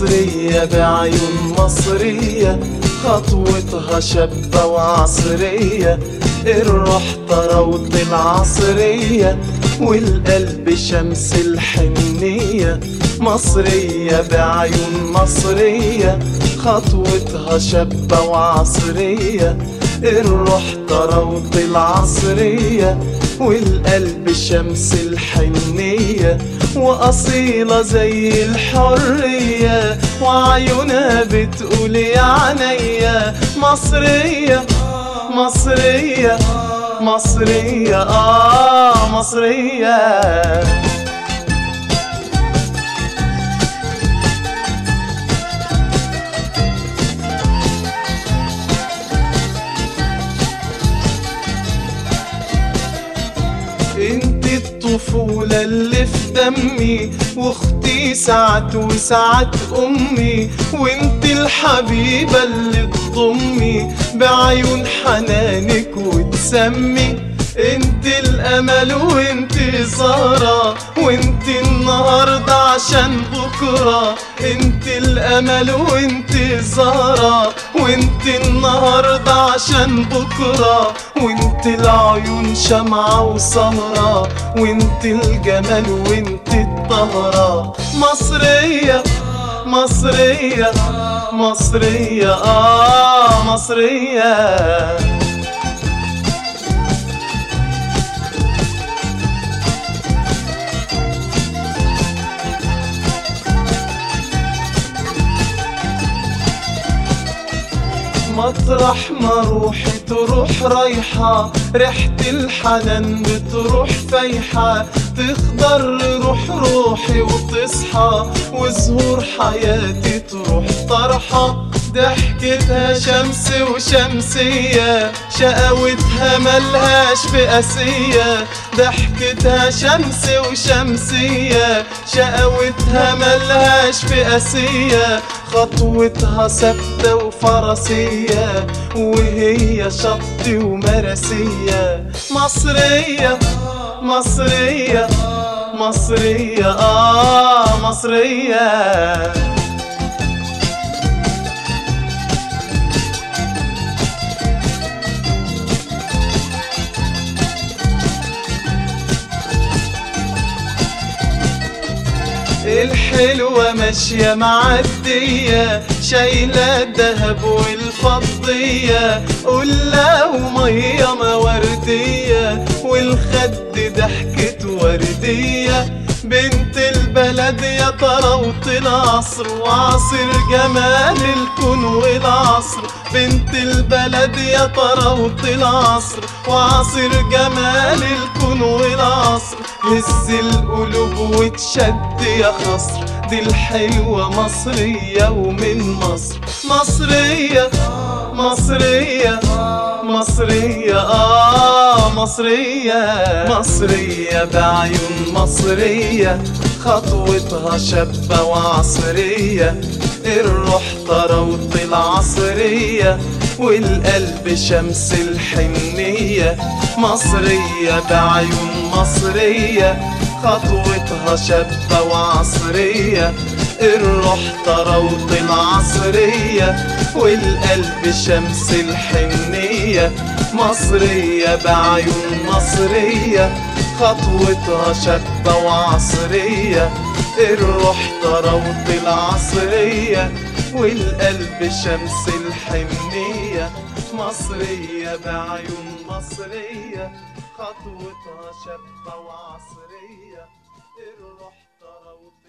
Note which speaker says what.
Speaker 1: مصرية بعيون مصرية خطوتها شابة وعصرية الروح طراوة العصرية والقلب شمس الحنية مصرية بعيون مصرية خطوتها شابة وعصرية الروح طراوة العصرية والقلب شمس الحنية وأصيلة زي الحرية وعيونها بتقول يا عينيا مصرية مصرية مصرية آه مصرية انت الطفولة اللي في دمي واختي ساعات وساعات امي وانت الحبيبة اللي تضمي بعيون حنانك وتسمي انت الامل وانت زهرة وانت النهاردة عشان بكرة انت الامل وانت زهرة وانت النهاردة عشان بكرة وانت العيون شمعة وسهرة وانت الجمال وانت الطهرة مصرية مصرية مصرية آه مصرية مطرح ما روحي تروح رايحة ريحة الحنان بتروح فايحة تخضر روح روحي وتصحى وزهور حياتي تروح طرحة ضحكتها شمس وشمسية شقاوتها ملهاش بقاسية ضحكتها شمس وشمسية شقاوتها ملهاش بقاسية خطوتها ثابتة وفرسية وهي شط ومرسية مصرية مصرية مصرية آه مصرية الحلوة ماشية معدية شايلة الدهب والفضية قلة ومية موردية والخد ضحكة وردية بنت البلد يا طراوة العصر وعصر جمال الكون والعصر بنت البلد يا طراوة العصر وعصر جمال الكون والعصر هز القلوب وتشد يا خصر دي الحلوة مصرية ومن مصر مصرية مصرية مصرية آه مصرية مصرية بعيون مصرية خطوتها شابة وعصرية الروح طراوة العصرية والقلب شمس الحنية مصرية بعيون مصرية خطوتها شابة وعصرية الروح طراوة العصرية والقلب شمس الحنية مصرية بعيون مصرية خطوتها شابة وعصرية الروح طراوة العصرية والقلب شمس الحنية مصرية بعيون مصرية خطوتها شابة وعصرية الروح طراوة